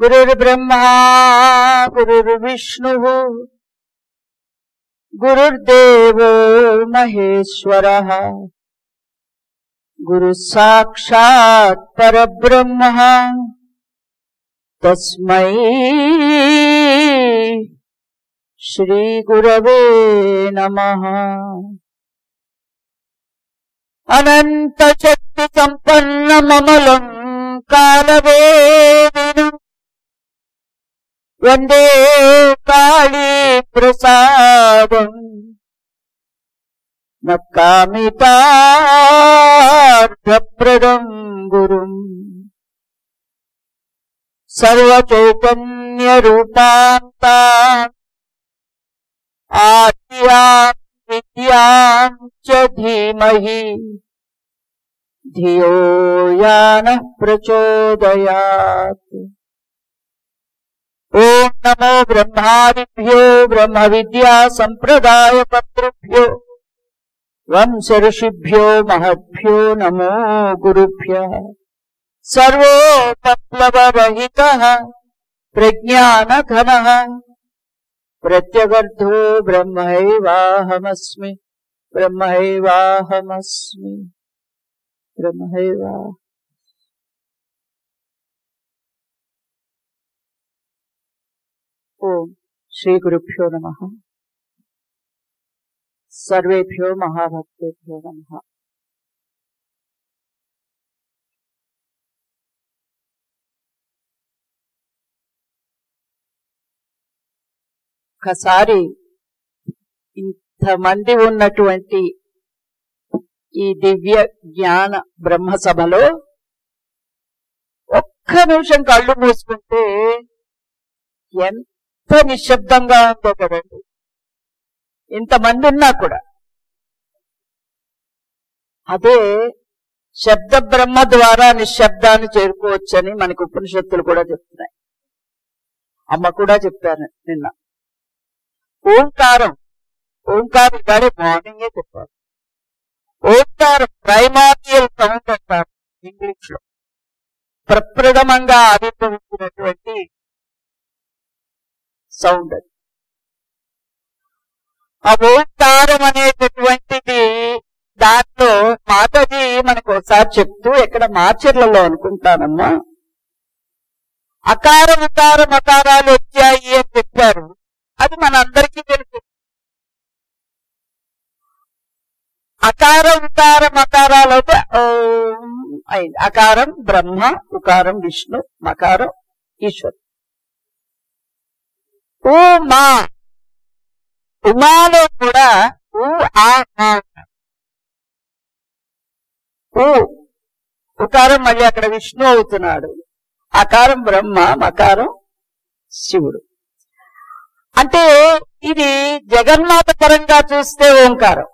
గురుర్బ్రహ్మా గురుర్విష్ణుః గురుర్దేవో మహేశ్వరः గురు సాక్షాత్ పరబ్రహ్మ తస్మై శ్రీ గురవే నమః అనంత శక్తి సంపన్న మమలం కాలవేదినం వందే కాళీ ప్రసాదం నక్కామితార్థప్రదం గురుం సర్వచైతన్య రూపాంతా ఆద్యాం విద్యాం చ ధీమహి ధియో యానః ప్రచోదయాత్ ఓం నమో బ్రహ్మాదిభ్యో బ్రహ్మ విద్యా సంప్రదాయ కర్తృభ్యో వంశ ఋషిభ్యో మహద్భ్యో నమో గురుభ్య సర్వోపప్లవరహిత ప్రజ్ఞానఘన ప్రత్యగర్థో బ్రహ్మైవాహమస్మి బ్రహ్మైవాహమస్మి బ్రహ్మైవా ఓం శ్రీ గురుభ్యో నమ సర్వేభ్యో మహాభక్తేభ్యో నమ ఒకసారి ఇంతమంది ఉన్నటువంటి ఈ దివ్య జ్ఞాన బ్రహ్మ సభలో ఒక్క నిమిషం కళ్ళు మూసుకుంటే ఎంత నిశ్శబ్దంగా ఉందో కదండి ఇంతమంది ఉన్నా కూడా అదే శబ్ద బ్రహ్మ ద్వారా నిశ్శబ్దాన్ని చేరుకోవచ్చని మనకు ఉపనిషత్తులు కూడా చెప్తున్నాయి అమ్మ కూడా చెప్పారు నిన్న ఓంకారం ఓంకారం ఇవాళ మార్నింగే చెప్పారు ఓంకారం ప్రైమారియల్ సౌండ్ అంటారు ఇంగ్లీష్ లో ప్రప్రథమంగా ఆవిర్భవించినటువంటి సౌండ్ అది ఆ ఓంకారం అనేటటువంటిది దాంట్లో మాతాజీ మనకు ఒకసారి చెప్తూ ఎక్కడ మార్చర్లలో అనుకుంటానమ్మా అకార ఉకార మకారాలు వచ్చాయి అని చెప్పారు అది మన అందరికీ తెలుసు అకార ఉకార మకారాలు అయితే ఓం అయింది అకారం బ్రహ్మ ఉకారం విష్ణు మకారం ఈశ్వరు ఊ మా ఉమాలో కూడా ఊ ఆ మా ఉన్నారు. ఊ ఉకారం మళ్ళీ అక్కడ విష్ణు అవుతున్నాడు అకారం బ్రహ్మ మకారం శివుడు అంటే ఇది జగన్మాత పరంగా చూస్తే ఓంకారం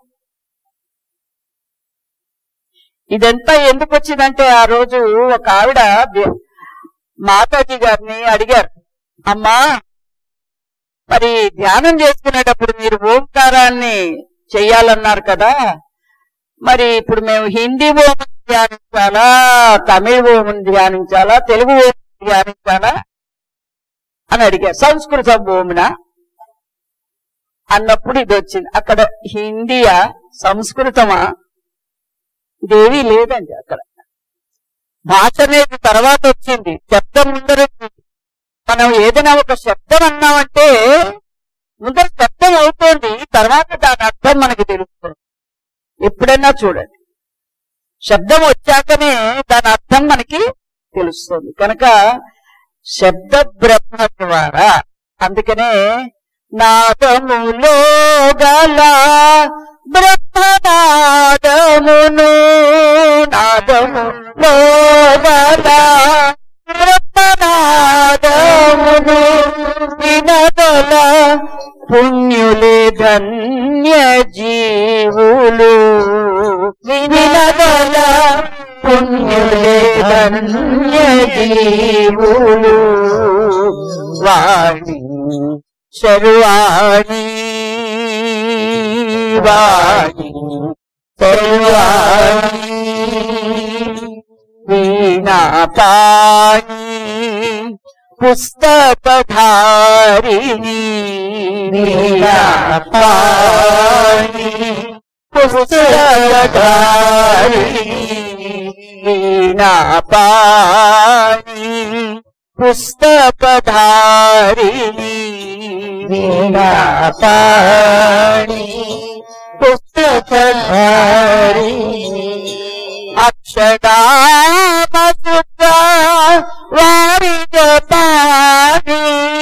ఇదంతా ఎందుకు వచ్చిందంటే ఆ రోజు ఒక ఆవిడ బి- మాతాజీ గారిని అడిగారు అమ్మా మరి ధ్యానం చేసుకునేటప్పుడు మీరు ఓంకారాన్ని చెయ్యాలన్నారు కదా మరి ఇప్పుడు మేము హిందీ ఓం ధ్యానించాలా తమిళ ఓం ధ్యానించాలా తెలుగు ఓం ధ్యానించాలా అని అడిగారు సంస్కృత ఓమున అన్నప్పుడు ఇది వచ్చింది అక్కడ హిందీయా సంస్కృతమా ఇదేమీ లేదండి అక్కడ భాష అనేది తర్వాత వచ్చింది శబ్దం ముందర వచ్చింది మనం ఏదైనా ఒక శబ్దం అన్నామంటే ముందర శబ్దం అవుతోంది తర్వాత దాని అర్థం మనకి తెలుస్తుంది ఎప్పుడైనా చూడండి శబ్దం వచ్చాకనే దాని అర్థం మనకి తెలుస్తుంది కనుక శబ్ద బ్రహ్మ ద్వారా అందుకనే నాదములో గల బ్రహ్మనాదమును నాదములో గల బ్రహ్మనాదమును వినదల పుణ్యులే ధన్య జీవులు వినదల పుణ్యులే ధన్య జీవులు వాణి శర్వాణి వాణి శర్వాణి వీణా పాణి పుస్తకధారిణి వీణాపాణి పుస్తకధారిణి వీణాపాణి పుస్తకధారిణి వీణాపాణి పుస్తకధారిణి అక్షరామసుత వారి జపాని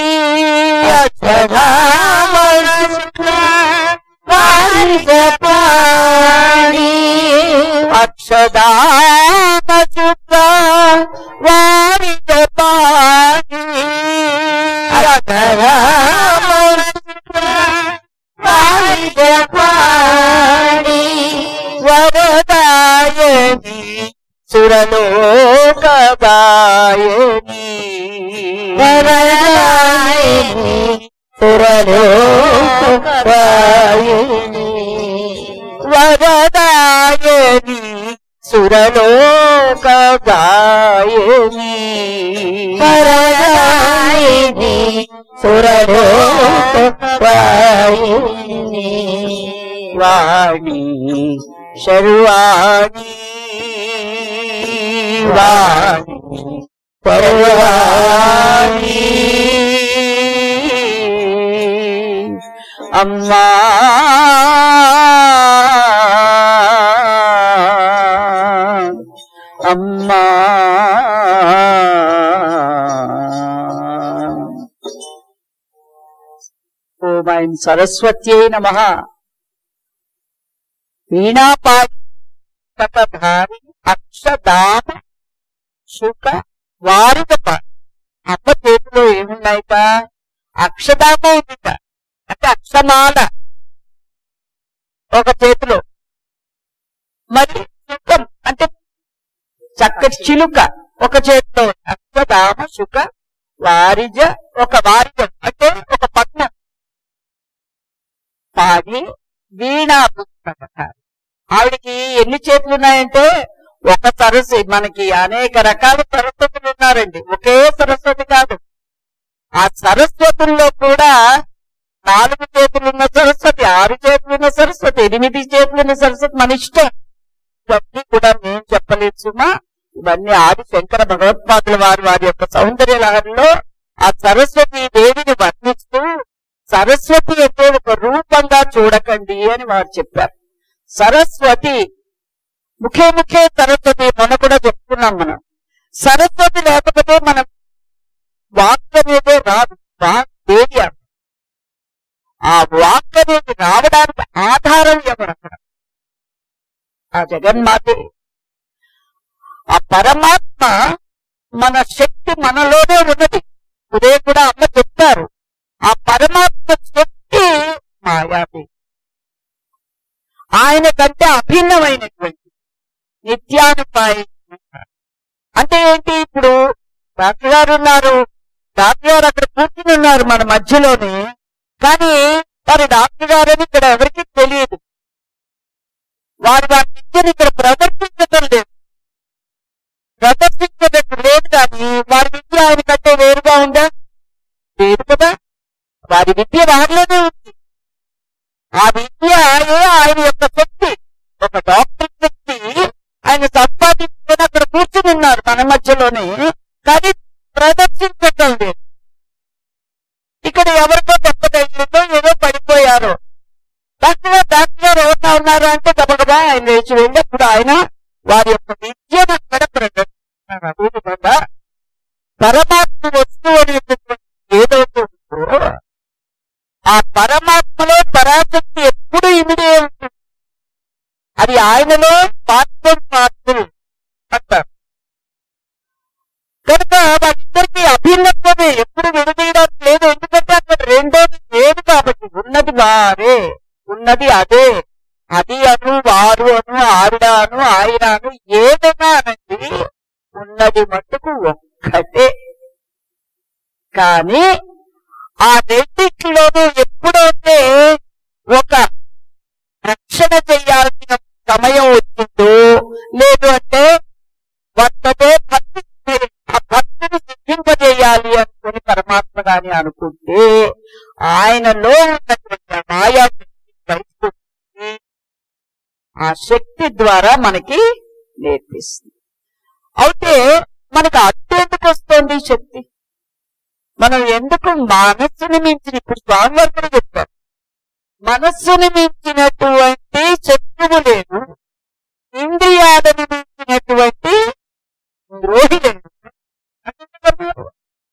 అక్షరామసుత వారి జపాని అక్షరామసుత వారి జపాని అక్షరామసుత వారి జపాని వరదాయని సురలోకగాయని వరదాయని సురలోకగాయని వరదాయని సురలోకగాయని వరదాయని సురలోకగాయని వాణి శర్వాణి వాణి శర్వాణి అమ్మా అమ్మా ఓం ఐం సరస్వత్యై నమః వీణాపాఠారి అక్షదాన శుక వారిదప అమ్మ చేతిలో ఏమున్నాయిట అక్షదాన ఉందిట అంటే అక్షమాల ఒక చేతిలో మరి శుకం అంటే చక్కటి చిలుక ఒక చేతిలో అక్షదామ శుక వారిజ ఒక వారిజం అంటే ఒక పట్నం పాడి వీణా పుస్తక ఆవిడకి ఎన్ని చేతులు ఉన్నాయంటే ఒక సరస్సు మనకి అనేక రకాల సరస్వతులు ఉన్నారండి ఒకే సరస్వతి కాదు ఆ సరస్వతుల్లో కూడా నాలుగు చేతులున్న సరస్వతి ఆరు చేతులున్న సరస్వతి ఎనిమిది చేతులున్న సరస్వతి మన ఇష్టం ఇవన్నీ కూడా మేము చెప్పలేదు సుమా ఇవన్నీ ఆది శంకర భగవత్పాదుల వారు వారి యొక్క సౌందర్య లహరిలో ఆ సరస్వతి దేవిని వర్ణిస్తూ సరస్వతి అంటే ఒక రూపంగా చూడకండి అని వారు చెప్పారు సరస్వతి ముఖే ముఖే సరస్వతి మొన్న కూడా చెప్పుకున్నాం మనం సరస్వతి లేకపోతే మనం వాక్ అనేది రాదు వాక్ దేవి అంటాం. ఆ వాక్ అనేది రావడానికి ఆధారం ఎవరు అక్కడ ఆ జగన్మాతే ఆ పరమాత్మ మన శక్తి మనలోనే ఉన్నది ఉదయం కూడా అమ్మ చెప్తారు ఆ పరమాత్మ శక్తి మాయాదేవి ఆయన కంటే అభిన్నమైనటువంటి నిత్యానుపాయి అంటే ఏంటి ఇప్పుడు డాక్టర్ గారు ఉన్నారు డాక్టర్ గారు అక్కడ కూర్చుని ఉన్నారు మన మధ్యలోనే కానీ వారి డాక్టర్ గారు అని ఇక్కడ ఎవరికి తెలియదు వారి వారి విద్యను ఇక్కడ ప్రదర్శించడం లేదు ప్రదర్శించడం లేదు కానీ వారి విద్య ఆయన కంటే వేరుగా ఉందా లేదు కదా వారి విద్య వారిలోనే ఉంది ఆ విద్య ఆయన యొక్క శక్తి ఒక డాక్టర్ శక్తి ఆయన సంపాదించుకొని అక్కడ కూర్చుని ఉన్నారు మన మధ్యలోనే కానీ ప్రదర్శించటం లేదు ఇక్కడ ఎవరికో దెబ్బతగిలిందో ఏదో పడిపోయారో డాక్టర్ గారు డాక్టర్ గారు ఎవరైనా ఉన్నారు అంటే గబగబా ఆయన లేచి వెళ్ళి అప్పుడు ఆయన వారి యొక్క విద్యను అక్కడ ప్రదర్శిస్తున్నారు అదేవిధంగా పరమాత్మ వస్తువు అనేటటువంటి ఏదైతే ఉందో ఆ పరమాత్మలో పరాశక్తి ఎప్పుడు ఇమిడే ఉంటుంది అది ఆయనలో పాత్రం పాత్రం అంటారు కనుక వాళ్ళిద్దరికి అభిన్నత్వమే ఎప్పుడు విడదీయడానికి లేదు ఎందుకంటే అక్కడ రెండోది లేదు కాబట్టి ఉన్నది వారే ఉన్నది అదే అది అను వారు అను ఆవిడ అను ఆయన అను ఏదైనా అనండి ఉన్నది మట్టుకు ఒక్కటే కానీ ఆ రెండిట్లోనూ ఎప్పుడైతే ఒక రక్షణ చేయాల్సిన సమయం వచ్చిందో లేదు అంటే భర్తతో భక్తి ఆ భక్తిని సిద్ధింపజేయాలి అనుకుని అని అనుకుంటే ఆయనలో ఉన్నటువంటి ఆ మాయా శక్తి బయటకు వచ్చి ఆ శక్తి ద్వారా మనకి నేర్పిస్తుంది అయితే మనకు అట్టేందుకు వస్తుంది ఈ శక్తి మనం ఎందుకు మనస్సుని మించిన ఇప్పుడు స్వామి వారు కూడా చెప్పారు మనస్సుని మించినటువంటి శత్రువు లేదు ఇంద్రియాలను మించినటువంటి ద్రోహి లేదు అని చెప్పారు.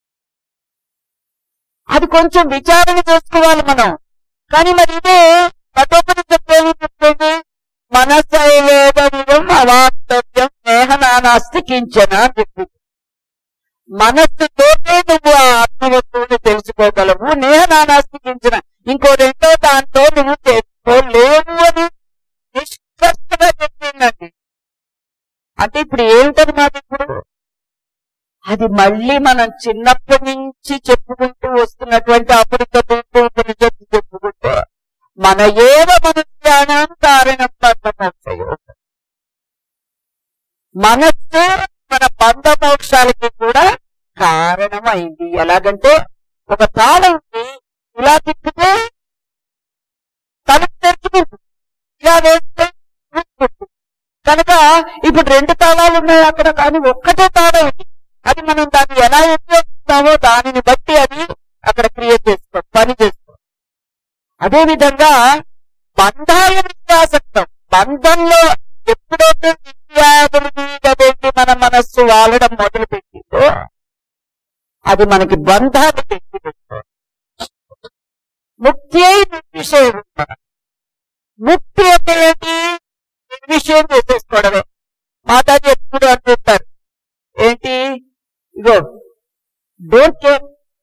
అది కొంచెం విచారణ చేసుకోవాలి మనం కానీ మరి ఇదే పదోపది చెప్పేది చెప్తుంది మనస్సైవేదం అవాంతవ్యం స్నేహనానాస్తి కించన అని చెప్పింది మనస్సుతోనే నువ్వు ఆ ఆత్మవస్తువుని తెలుసుకోగలవు నేహనానాస్తి కించన ఇంకో రెండో దాంతో నువ్వు తెలుసుకోలేవు అని నిష్కర్షగా చెప్పిందండి అంటే ఇప్పుడు ఏమిటన్నమాట ఇప్పుడు అది మళ్ళీ మనం చిన్నప్పటి నుంచి చెప్పుకుంటూ వస్తున్నటువంటి అమృత ఉపనిషత్తు చెప్పుకుంటే మన ఏవ మనుష్యానం కారణం బంధమోక్షయో మనస్సే మన బంధ మోక్షాలకి కూడా కారణమైంది ఎలాగంటే ఒక తాళంకి ఇలా తిప్పితే తలుపు తెరుచుకుంటుంది ఇలా వేస్తే మూసుకుంటుంది. కనుక ఇప్పుడు రెండు తాళాలు ఉన్నాయి అక్కడ కానీ ఒక్కటే తాళం ఉంది అది మనం దాన్ని ఎలా ఉపయోగిస్తామో దానిని బట్టి అది అక్కడ క్రియేట్ చేస్తాం పని చేస్తాం అదే విధంగా బంధాల విశ్వాసత్వం బంధంలో ఎప్పుడైతే విద్యాదుల మీద పెట్టి మన మనస్సు వాలడం మొదలు పెట్టిందో అది మనకి బంధాలు తెచ్చి పెడతాయి. ముక్తి అయి నిర్విషయం ముక్తి అంటే ఏంటి నిర్విషయం చేసేసుకోవడమే మాతాజీ ఎప్పుడు అంటుంటారు ఏంటి ఇగో డోంట్ కేర్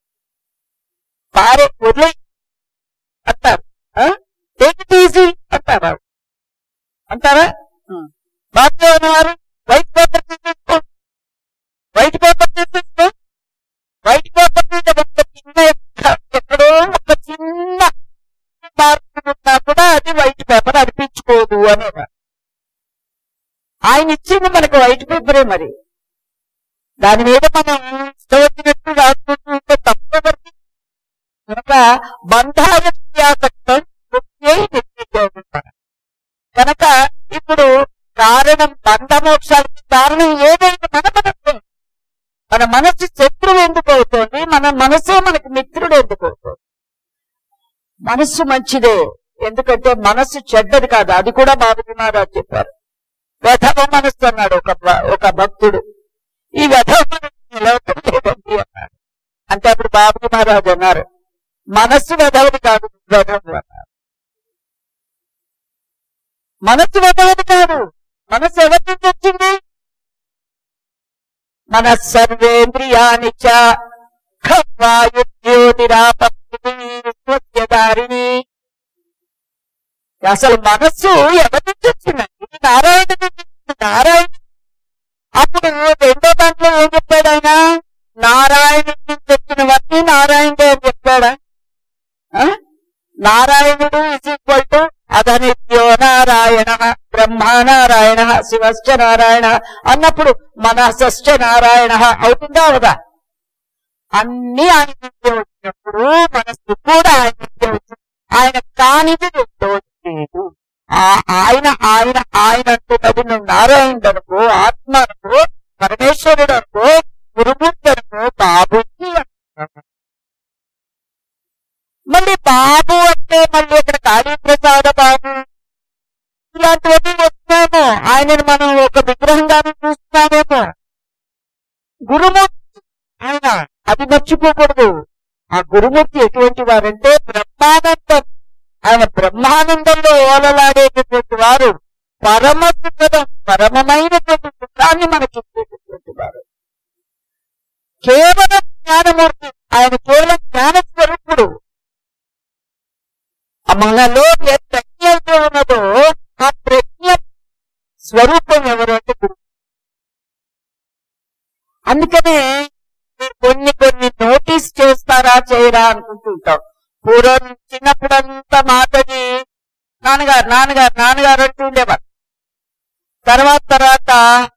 పారే వదిలే అంటారు టేక్ ఇట్ ఈజీ అంటారా అంటారా బాగా ఉన్నవారు వైట్ పేపర్ తీసేసుకో వైట్ పేపర్ తీసేసుకో వైట్ పేపర్ మీద ఒక చిన్న ఎక్క- ఎక్కడో ఒక చిన్న మార్పు ఉన్నా కూడా అది వైట్ పేపర్ అనిపించుకోదు అనేవారు ఆయన ఇచ్చింది మనకు వైట్ పేపరే మరి దాని మీద మనం ఇష్టం వచ్చినట్టు రాసుకుంటూ ఉంటే తప్పవరికి కనుక బంధాల విద్యాసక్తం ముఖ్య నిర్ణయించారు కనుక ఇప్పుడు కారణం బంధమోక్షాలకి కారణం ఏదైతే మన మనస్సు మన మనస్సు శత్రువు ఎందుకు అవుతోంది మన మనసే మనకి మిత్రుడు ఎందుకు అవుతుంది మనస్సు మంచిదే ఎందుకంటే మనస్సు చెడ్డది కాదు అది కూడా బాబుజీ మహారాజ్ చెప్పారు వ్యధవ మనస్సు అన్నాడు ఒక భ- ఒక భక్తుడు ఈ వ్యధవ మనస్సు నిలవటం లేదండి అన్నాడు అంటే అప్పుడు బాబుజీ మహారాజ్ అన్నారు మనస్సు వెధవది కాదు వెధవు అన్నారు మనస్సు వెధవది కాదు మనస్సు ఎవరి నుంచి వచ్చింది మన సర్వేంద్రియాని చ ఖవాయుద్యోతిరాపదారిణి అసలు మనస్సు ఎవరి నుంచి వచ్చిందండి ఇది నారాయణ నుంచి వచ్చింది. నారాయణ అప్పుడు రెండో దాంట్లో ఏం చెప్పాడు ఆయన నారాయణ నుంచి వచ్చినవన్నీ నారాయణుడే అని చెప్పాడా ఆ? నారాయణుడు ఇస్ ఈక్వల్ టు అధనిత్యో నారాయణ బ్రహ్మ నారాయణ శివశ్చ నారాయణ అన్నప్పుడు మనసశ్చ నారాయణ అవుతుందా అవదా అన్ని ఆయన నుంచే వచ్చినప్పుడు మనస్సు కూడా ఆయన నుంచే వచ్చింది ఆయన కానిది రెండోది లేదు ఆ- ఆయన ఆయన ఆయన అంటున్నది నువ్వు నారాయణుడు అనుకో ఆత్మ అనుకో పరమేశ్వరుడు అనుకో గురుమూర్తి అనుకో బాబుజీ అనుకో మళ్ళీ బాబు అంటే మళ్ళీ ఇక్కడ కాళీప్రసాద బాబు ఇలాంటివన్నీ వస్తున్నామో ఆయనను మనం ఒక విగ్రహంగానే చూస్తున్నామేమో గురుమూర్తి ఆయన అది మర్చిపోకూడదు ఆ గురుమూర్తి ఎటువంటి వారంటే బ్రహ్మానందం ఆయన బ్రహ్మానందంలో ఓలలాడేటటువంటి వారు పరమ సుఖదం పరమమైనటువంటి సుఖాన్ని మనకి ఇచ్చేటటువంటి వారు కేవలం జ్ఞానమూర్తి ఆయన కేవలం జ్ఞాన స్వరూపుడు ఆ మనలో ఏ ప్రజ్ఞ అయితే ఉన్నదో ఆ ప్రజ్ఞ స్వరూపం ఎవరు అంటే గురువు అందుకనే మీరు కొన్ని కొన్ని నోటీస్ చేస్తారా చేయరా అనుకుంటుంటాం పూర్వం చిన్నప్పుడంతా మాటని నాన్నగారు నాన్నగారు నాన్నగారు అంటూ ఉండేవారు తర్వాత తర్వాత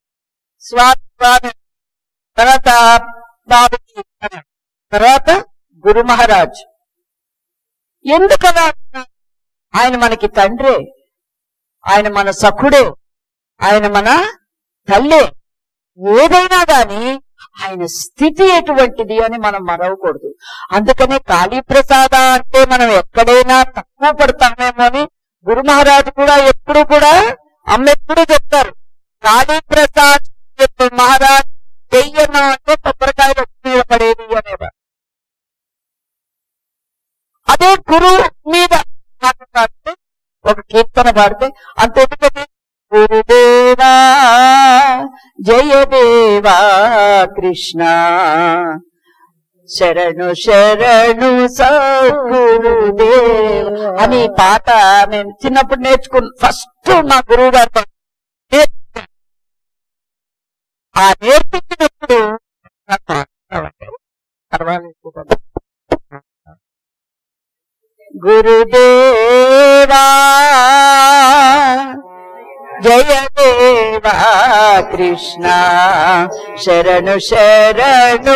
స్వామి స్వామి తర్వాత బాబుజీ అని తర్వాత గురు మహారాజ్ ఎందుకలా ఆయన మనకి తండ్రే ఆయన మన సఖుడే ఆయన మన తల్లే ఏదైనా గాని ఆయన స్థితి ఎటువంటిది అని మనం మరవకూడదు అందుకనే కాళీప్రసాద అంటే మనం ఎక్కడైనా తక్కువ పడతామేమో అని గురు మహారాజు కూడా ఎప్పుడు కూడా అమ్మ ఎప్పుడు చెప్తారు కాళీప్రసాద్ మహారాజ్ చెయ్యను అంటే కొబ్బరికాయలు మీద పడేది అనేవారు అదే గురువు మీద పాట పాడితే ఒక కీర్తన పాడితే అంత ఎందుకని గురుదేవా జయదేవా కృష్ణ శరణు శరణు సద్గురుదేవ అని ఈ పాట నేను చిన్నప్పుడు నేర్చుకున్న ఫస్ట్ మా గురువు గారితో నేర్చుకున్నాను. ఆ నేర్పించినప్పుడు నాకు పర్వాలేదు గురుదేవా జయదేవా కృష్ణ శరణు శరణు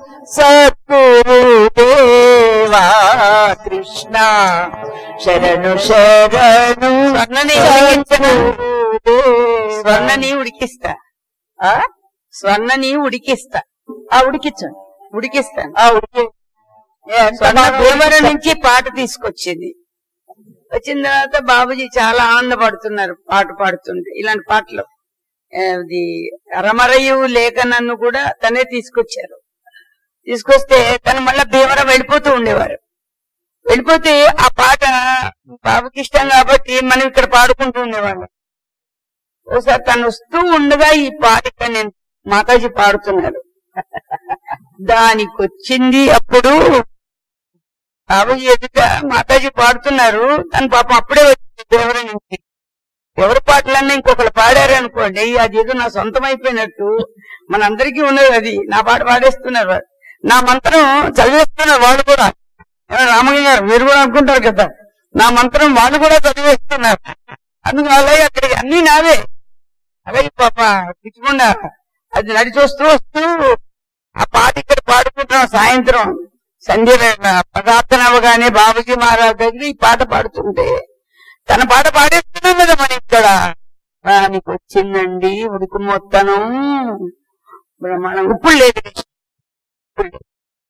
సద్గురుదేవా కృష్ణ శరణు శరణు స్వర్ణని ఉడికించను. సద్గురుదేవా. స్వర్ణని ఉడికిస్తా ఆ? స్వర్ణని ఉడికిస్తా ఆ ఉడికించండి ఉడికిస్తాను ఆ ఉడికి ఏ, ఎంత స్వర్ణ బాగా భీమవరం ఉడికించారు. నుంచి పాట తీసుకొచ్చింది వచ్చిన తర్వాత బాబుజీ చాలా ఆనందపడుతున్నారు పాట పాడుతుంటే ఇలాంటి పాటలు ఏ, ఇది రమరయ్యు లేఖ నన్ను కూడా తనే తీసుకొచ్చారు తీసుకొస్తే తను మళ్ళా భీమవరం వెళ్ళిపోతూ ఉండేవారు వెళ్ళిపోతే ఆ పాట బాబుకి ఇష్టం కాబట్టి మనం ఇక్కడ పాడుకుంటూ ఉండేవాళ్ళం ఒకసారి తను వస్తూ ఉండగా ఈ పాట ఇక్కడ నేను మాతాజీ పాడుతున్నారు దానికి వచ్చింది అప్పుడు బాబుజీ ఎదుట మాతాజీ పాడుతున్నారు తను పాపం అప్పుడే వచ్చింది దేవరం నుంచి ఎవరి పాటలన్నా ఇంకొకరు పాడారు అనుకోండి అది ఏదో నా సొంతం అయిపోయినట్టు మనందరికీ ఉన్నది అది నా పాట పాడేస్తున్నారు వారు. నా మంత్రం చదివేస్తున్నారు వాళ్ళు కూడా ఏమన్నా రామయ్య గారు మీరు కూడా అనుకుంటారు కదా నా మంత్రం వాళ్ళు కూడా చదివేస్తున్నారు అందుకు అలాగే అక్కడికి అన్ని నావే అలాగే పాప పిచ్చకుండా అది నడిచి వస్తూ వస్తూ ఆ పాట ఇక్కడ పాడుకుంటున్నాం సాయంత్రం సంధ్య వేళ ప్రార్థన అవ్వగానే బాబుజీ మహారాజ్ దగ్గర ఈ పాట పాడుతుంటే తన పాట పాడేస్తున్నాం కదా మన ఇక్కడ దానికి వచ్చిందండి ఉడుకు మొత్తనం బ్రహ్మాండం ఇప్పుడు లేదు ఇప్పుడు లేదు.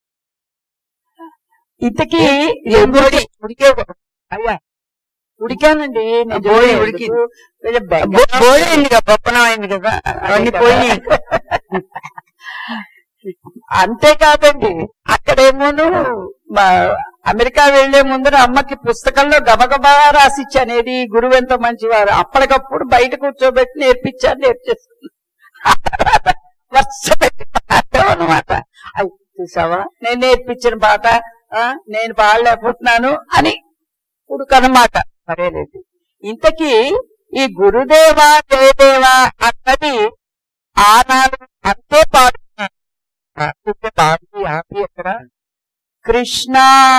ఇంతకీ ఉడికి- ఉడికే అయ్యా ఉడికానండి నేను బోడి చూడలేదు. ఉడికింది. కొంచెం బెంగ. బో- బోయైంది కదా పప్పనం అయింది కదా అవన్నీ పోయినాయి అంతేకాదండి అక్కడేమోను మా అమెరికా వెళ్లే ముందర అమ్మకి పుస్తకంలో గబగబా రాసిచ్చి అనేది గురువు ఎంతో మంచివారు అప్పటికప్పుడు బయట కూర్చోబెట్టి నేర్పించారు నేర్చేస్తుంది వర్ష పెట్టి అనమాట చూసావా నేను నేర్పించిన పాట ఆ, నేను పాడలేకపోతున్నాను అని ఉడుకనమాట సరేలేదు ఇంతకీ ఈ గురుదేవా జయదేవా అన్నది ఆ నాలుగు అంతే పాడుతున్నాను అంటే బాబీ ఆపి ఎక్కడ కృష్ణ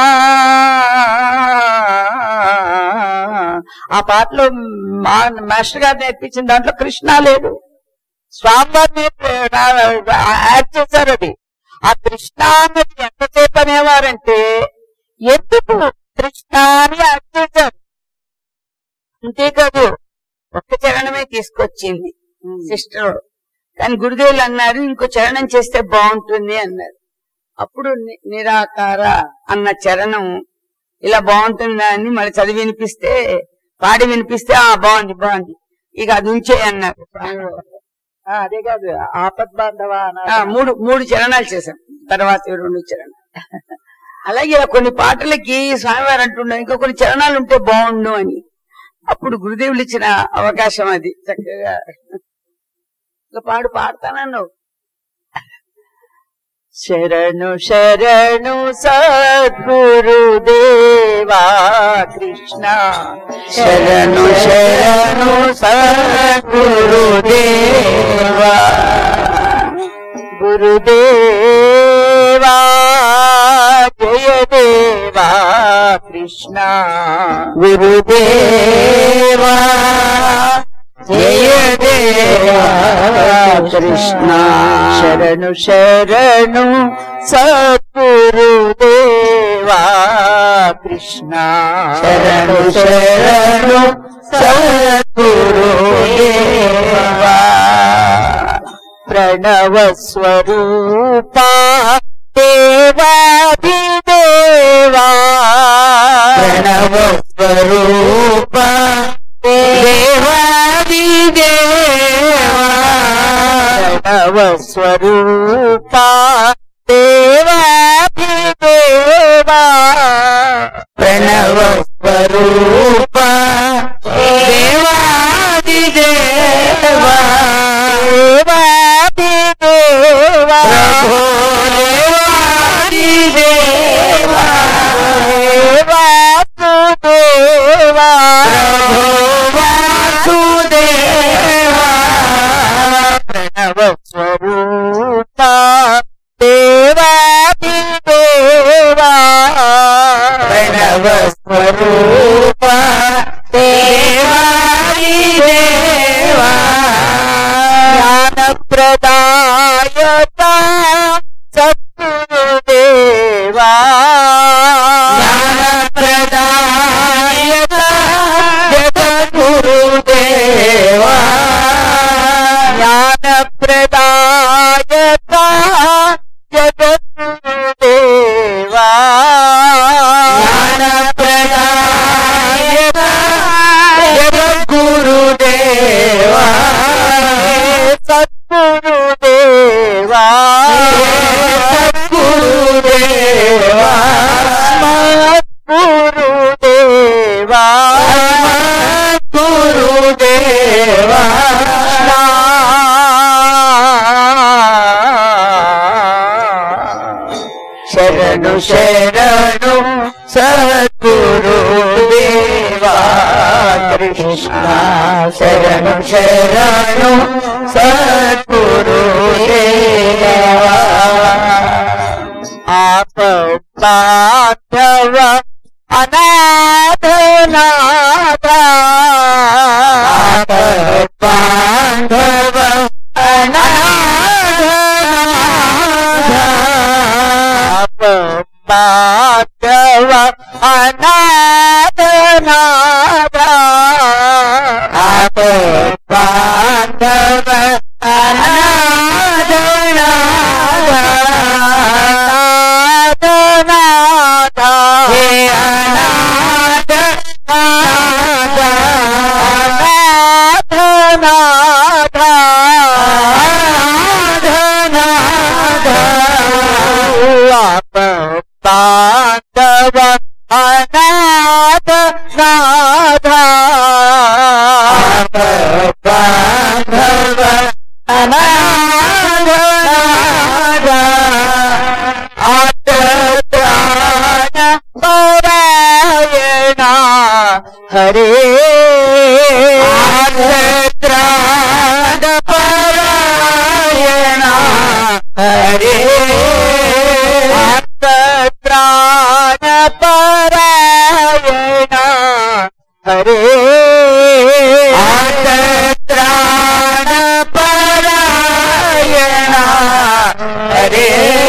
ఆ పాటలో మా మాస్టర్ గారు నేర్పించిన దాంట్లో కృష్ణ లేదు స్వామివారు నేర్పి- యాడ్ చేశారు అది ఆ కృష్ణ అన్నది ఎంతసేపు అనేవారంటే ఎందుకు కృష్ణ అని యాడ్ చేశారు అంతేకాదు ఒక్క చరణమే తీసుకొచ్చింది సిస్టర్ కానీ గురుదేవులు అన్నారు ఇంకో చరణం చేస్తే బాగుంటుంది అన్నారు అప్పుడు ని- నిరాకార అన్న చరణం ఇలా బాగుంటుందా అని మళ్ళీ చదివి వినిపిస్తే పాడి వినిపిస్తే ఆ బాగుంది బాగుంది ఇక అది ఉంచే అన్నారు ఆ, అదే కాదు ఆపద్ బాంధవ ఆ, మూడు మూడు చరణాలు చేశాం తర్వాత ఈ రెండు చరణాలు అలాగే కొన్ని పాటలకి స్వామివారు అంటున్నారు ఇంకా కొన్ని చరణాలు ఉంటే బాగుండు అని అప్పుడు గురుదేవులు ఇచ్చిన అవకాశం అది చక్కగా ఇంకా పాడు పాడతానన్నావు శరణు శరణు సద్గురుదేవా కృష్ణ శరణు శరణు సద్గురుదేవా గురుదేవా జయదేవా కృష్ణ గురుదేవా జయదేవా కృష్ణ శరణు శరణు సద్గురుదేవా దేవా కృష్ణ శరణు శరణు సద్గురుదేవా ప్రణవ స్వరూప దేవాదిదేవా ప్రణవ స్వరూప దేవాది దేవా ప్రణవ స్వరూప దేవాదిదేవా ప్రణవ స్వరూప దేవాది దేవా దేవాదిదేవా ప్రభో దేవాది దేవా దేవాసుదేవా ప్రభో వాసుదేవా ప్రణవ స్వరూప దేవాదిదేవా ప్రణవ స్వరూప దేవాది దేవా జ్ఞాన ప్రదాయత సద్గురుదేవా జ్ఞానప్రదాయక జగద్గురుదేవా జ్ఞాన ప్రదాయత జగద్గురుదేవా జ్ఞానప్రదాయక జగద్గురుదేవా సద్గురుదేవా సద్గురుదేవా గురుదేవా గురుదేవా శరణు శరణు సద్గురుదేవా కృష్ణ శరణు శరణు సద్గురుదేవా ఆపద్బాంధవ అనాథనాథ బాంధవ అనాథ ఆపద్బాంధవ అనాథనాథ ఆప బాంధవ అనాథనాథ అనాథనాథ హే అనాథనాథ అనాథనాథ బాంధవ అనాథ నాథ బాంధవ అనాథనాథ ఆత్మత్రాణ పరాయణ హరే ఆత్మత్రాణ పరాయణ హరే ఆత్మత్రాణ పరాయణ హరే ఆత్మత్రాణ పరాయణ హరే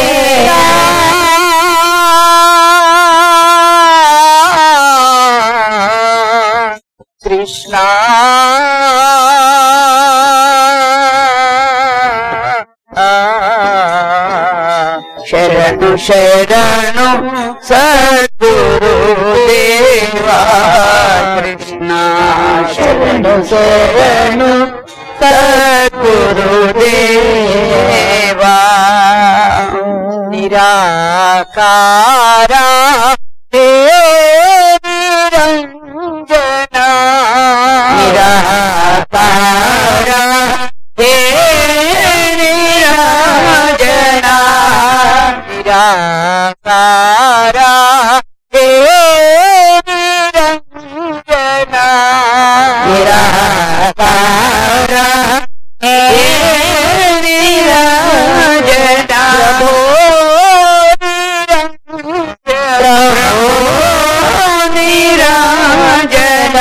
కృష్ణ శరణు శరణు సద్గురుదేవా కృష్ణ శరణు శరణు సద్గురుదేవా నిరాకారా హే నిరంజన నిరాకార హే నిరాజన నిరాకారా హే నిరంజన నిరాకార హే నిరాజన ప్రభో నిరంజన నిరాజన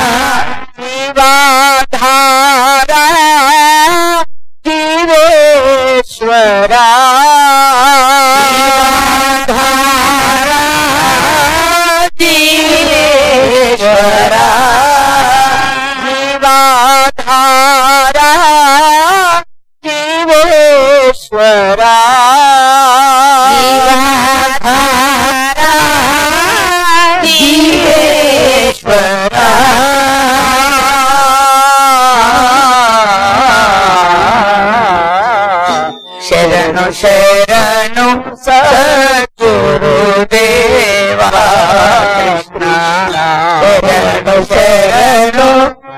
శివాధారా జీవేశ్వరా శరణు సద్గురుదేవా కృష్ణ శరణు శరణు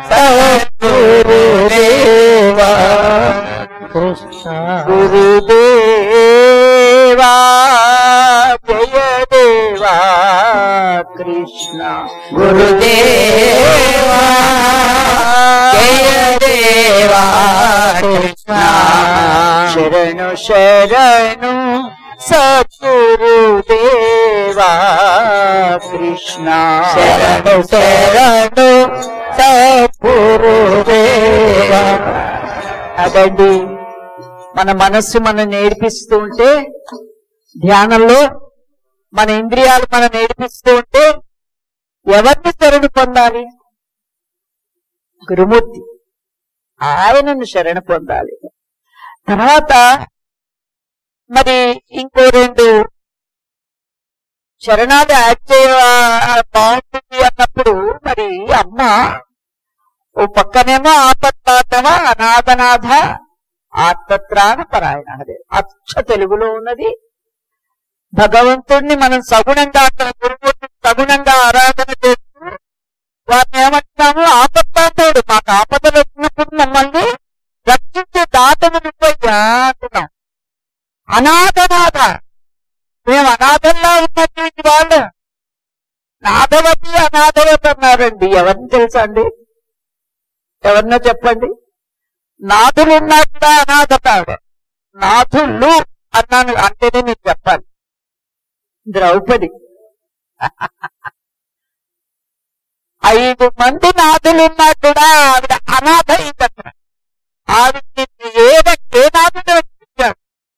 సద్గురుదేవా కృష్ణ గురుదేవా జయ దేవా కృష్ణ గురుదేవా జయ దేవా కృష్ణ శరణు శరణు సద్గురుదేవా కృష్ణ శరణు శరణు సద్గురుదేవా అదండి మన మనస్సు మనం నేర్పిస్తూ ఉంటే ధ్యానంలో మన ఇంద్రియాలు మనం నేర్పిస్తూ ఉంటే ఎవరిని శరణు పొందాలి గురుమూర్తి ఆయనను శరణు పొందాలి తర్వాత మరి ఇంకో రెండు శరణాలు యాడ్ చేయ బాగుంటుంది అన్నప్పుడు మరి అమ్మ ఓ పక్కనేమో ఆపత్తాతవ అనాథనాథ ఆత్మత్రాణ పరాయణ అదే అచ్చ తెలుగులో ఉన్నది భగవంతుణ్ణి మనం సగుణంగా అక్కడ గురుమూర్తిని సగుణంగా ఆరాధన చేస్తూ వారిని ఏమంటున్నాము ఆపత్తాతవుడు మాకు ఆపదలు వచ్చినప్పుడు మమ్మల్ని రక్షించే దాతను నువ్వయ్యా అంటున్నాం అనాథనాథ మేము అనాథంలా ఉన్నటువంటి వాళ్ళు నాథవతి అనాథవతి అన్నారండి ఎవరిని తెలుసా అండి ఎవరినో చెప్పండి నాథులు ఉన్నట్ట అనాథత ఆవిడ. నాథుళ్ళు అన్నాను అంటేనే మీరు చెప్పాలి ద్రౌపది ఐదు మంది నాథులు ఉన్నా కూడా ఆవిడ అనాథ అయిందట ఆవిడ్ని ఏద ఏ నాథుడు రక్షించాడు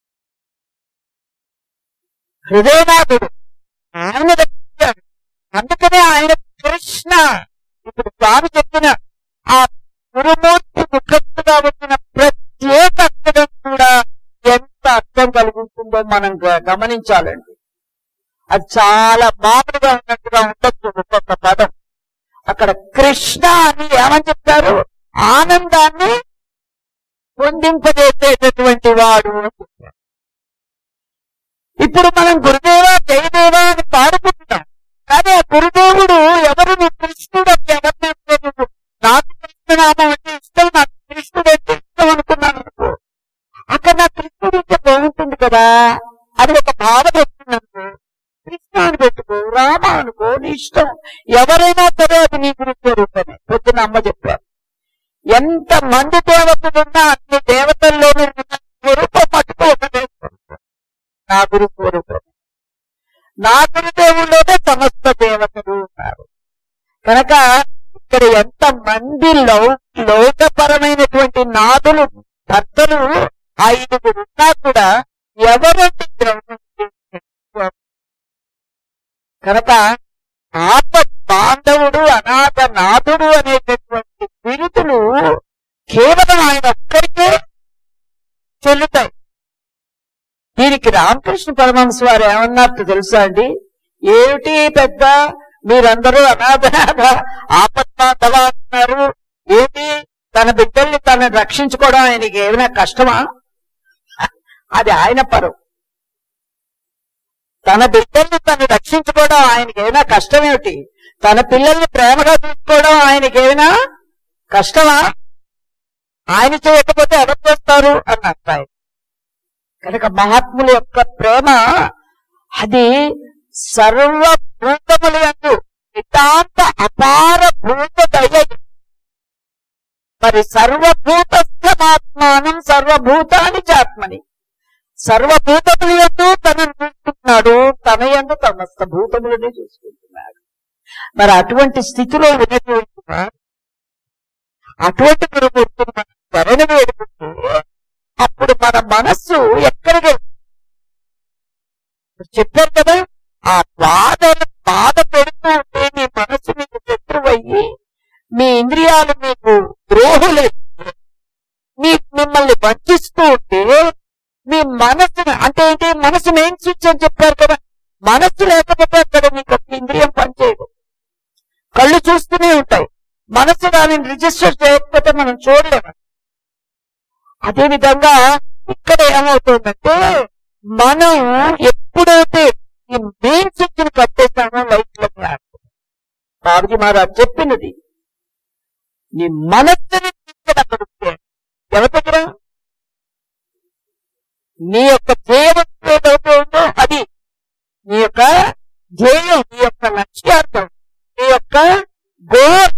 హృదయనాథుడు ఆయన రక్షించాడు అందుకనే ఆయన కృష్ణ ఇప్పుడు స్వామి చెప్పిన ఆ గురుమూర్తి ముఖత్తుగా వచ్చిన ప్రత్యేక అక్షరం కూడా ఎంత అర్థం కలిగిస్తుందో మనం గ- గమనించాలండి అది చాలా మామూలుగా ఉన్నట్టుగా ఉండొచ్చు ఒక్కొక్క పదం అక్కడ కృష్ణ అని ఏమని చెప్తారు ఆనందాన్ని పొందింపజేసేటటువంటి వాడు అని చెప్తారు. ఇప్పుడు మనం గురుదేవ జయదేవ అని పాడుకుంటున్నాం కానీ ఆ గురుదేవుడు ఎవరు నీ కృష్ణుడు అని ఎవరిని అనుకోలేదు. నాకు కృష్ణనామం అంటే ఇష్టం నాకు కృష్ణుడు అంటే ఇష్టం అనుకున్నాను అనుకో అక్కడ నా కృష్ణుడు ఉంటే బాగుంటుంది కదా అది ఒక భావన వచ్చిందనుకో కృష్ణ అని పెట్టుకో రామ అనుకో నీ ఇష్టం ఎవరైనా సరే అది నీ గురు స్వరూపమే పొద్దున అమ్మ చెప్పారు ఎంత మంది దేవతలున్నా అన్ని దేవతల్లోనూ ఉన్న స్వరూపం మటుకు ఒకటే స్వరూపం నా గురు స్వరూపం నా గురుదేవుల్లోనే సమస్త దేవతలు ఉన్నారు కనుక ఇక్కడ ఎంత మంది లౌ లౌకపరమైనటువంటి నాదులు భర్తలు ఐదుగురు ఉన్నా కూడా ఎవరంటే ద్రౌపది కనుక ఆప బాంధవుడు అనాథ నాథుడు అనేటటువంటి బిరుదులు కేవలం ఆయన ఒక్కరికే చెల్లుతాయి దీనికి రామకృష్ణ పరమహంస వారు ఏమన్నట్టు తెలుసా అండి ఏమిటి పెద్ద మీరందరూ అనాథనాథ ఆపత్మాధవ అంటున్నారు ఏంటి తన బిడ్డల్ని తను రక్షించుకోవడం ఆయనకి ఏమైనా కష్టమా అది ఆయన పరం తన బిడ్డల్ని తను రక్షించుకోవడం ఆయనకి ఏమైనా కష్టం ఏమిటి తన పిల్లల్ని ప్రేమగా చూసుకోవడం ఆయనకి ఏమైనా కష్టమా ఆయన చేయకపోతే ఎవరు చేస్తారు అన్నట్టు ఆయన కనుక మహాత్ముల యొక్క ప్రేమ అది సర్వభూతములు ఎందు నితాంత అపార భూత దయ మరి సర్వభూతస్థమాత్మానం సర్వభూతాని చాత్మని సర్వభూతములు ఎందు తనను చూసుకుంటున్నాడు తన ఎందు సమస్త భూతములని చూసుకుంటున్నాడు మరి అటువంటి స్థితిలో ఉన్నటువంటి వారు, అటువంటి గురుమూర్తిని మనం శరణ వేడుకుంటే అప్పుడు మన మనస్సు ఎక్కడికి చెప్పారు కదా ఆ బాధను బాధ పెడుతూ ఉంటే మీ మనస్సు మీకు శత్రువయ్యి మీ ఇంద్రియాలు మీకు ద్రోహులై మీ మిమ్మల్ని వంచిస్తూ ఉంటే మీ మనస్సును అంటే ఏంటి మనసు మెయిన్ స్విచ్ అని చెప్పారు కదా మనస్సు లేకపోతే అక్కడ మీకు ఒక ఇంద్రియం పనిచేయదు కళ్ళు చూస్తూనే ఉంటాయి మనస్సు దానిని రిజిస్టర్ చేయకపోతే మనం చూడలేము అదే విధంగా ఇక్కడ ఏమవుతుందంటే మనం ఎప్పుడైతే ఈ మెయిన్ స్విచ్ ని కట్టేస్తామో లైట్ లో బాబుజీ మహారాజ్ చెప్పినది నీ మనస్సుని తీసుకుని అక్కడ ఉంటే ఎవరి దగ్గర నీ యొక్క ధ్యేయం ఏదైతే ఉందో అది నీ యొక్క ధ్యేయం నీ యొక్క లక్ష్యార్థం నీ యొక్క గోల్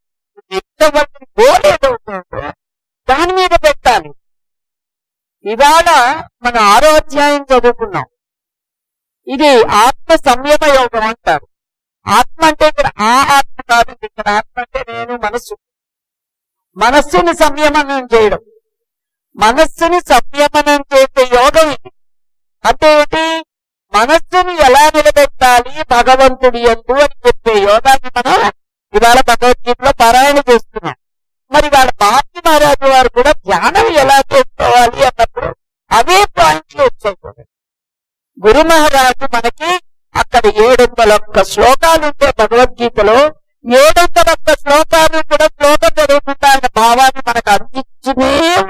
గోల్ ఏదైతే ఉందో దాని మీద పెట్టాలి ఇవాళ మన ఆరో అధ్యాయం చదువుకున్నాం ఇది ఆత్మ సంయమ యోగం అంటారు ఆత్మ అంటే ఇక్కడ ఆ ఆత్మ కాదు ఇక్కడ ఆత్మ అంటే నేను మనస్సు మనస్సుని సంయమనం చేయడం మనస్సుని సంయమనం చేసే యోగం ఇది అంటే ఏంటి మనస్సుని ఎలా నిలబెట్టాలి భగవంతుడి ఎందు అని చెప్పే యోగాన్ని మనం ఇవాళ భగవద్గీతలో పారాయణ చేస్తున్నాం మరి వాళ్ళ బాపి మహారాజు వారు కూడా ధ్యానం ఎలా చేసుకోవాలి అన్నప్పుడు అవే పాయింట్లు వచ్చాయి చూడండి. గురు మహారాజు మనకి అక్కడ ఏడు వందల ఒక్క శ్లోకాలు ఉంటే భగవద్గీతలో ఏడు వందల ఒక్క శ్లోకాలు కూడా శ్లోకం చదువుకుంటా అన్న భావాన్ని మనకు అందించునే ఉన్నాయి.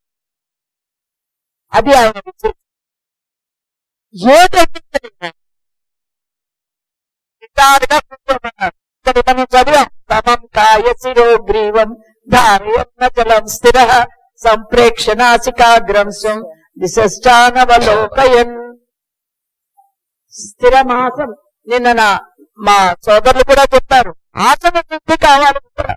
అది ఆయన విశేషం. ఏది అందించలేదు నిటారుగా కూర్చోమన్నారు ఇక్కడ మనం చదివాం సమం కాయ శిరో గ్రీవం ధారయన్న జలం స్థిర సంప్రేక్షణాసికాగ్రంశం దిశానవలోకయన్ స్థిరమాసం నిన్న నా మా సోదరులు కూడా చెప్పారు ఆసన శుద్ధి కావాలి కూడా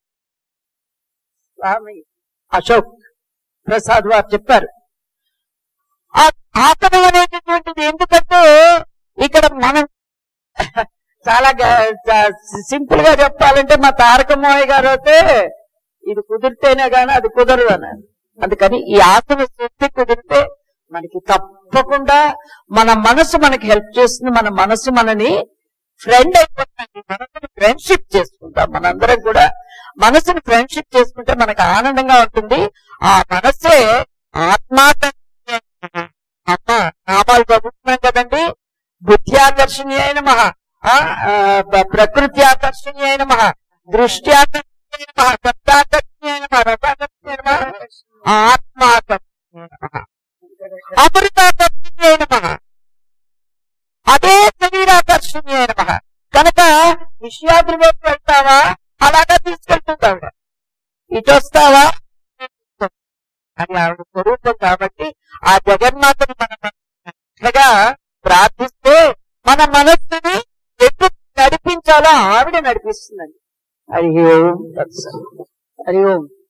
స్వామి అశోక్ ప్రసాద్ వారు చెప్పారు ఆ ఆసనం అనేటటువంటిది ఎందుకంటే ఇక్కడ మనం చాలా సింపుల్ గా చెప్పాలంటే మా తారక మోహయ్య గారు అయితే ఇది కుదిరితేనే గానీ అది కుదరదు అన్నారు అందుకని ఈ ఆసన శుద్ధి కుదిరితే మనకి తప్పకుండా మన మనసు మనకి హెల్ప్ చేస్తుంది మన మనసు మనని ఫ్రెండ్ అయిపోతుంది మనసుని ఫ్రెండ్షిప్ చేసుకుంటాం మనందరం కూడా మనసుని ఫ్రెండ్షిప్ చేసుకుంటే మనకు ఆనందంగా ఉంటుంది ఆ మనసే ఆత్మాత అమ్మ నామాలు చదువుతున్నాం కదండి బుద్ధి ఆకర్షణీయ అయిన మహా ప్రకృతి ఆకర్షణీయ అయిన మహా దృష్టి ఆకర్షణీయ మహా శబ్దాకర్షణీయ అయిన మహా రసాకర్షణీయ అయిన మహా ఆత్మాకర్షణీయ మహా అమృతాకర్షణీయ అయిన మహా అదే శరీరాకర్షణీయ అయిన మహా కనుక విషయాద్రి వైపు వెళ్తావా అలాగా తీసుకెళ్తుంది ఆవిడ ఇటు వస్తావా అది ఆవిడ స్వరూపం కాబట్టి ఆ జగన్మాతను మనం చక్కగా ప్రార్థిస్తే మన మనస్సుని ఎటు నడిపించాలో ఆవిడ నడిపిస్తుందండి హరి ఓం తత్సత్. హరి ఓం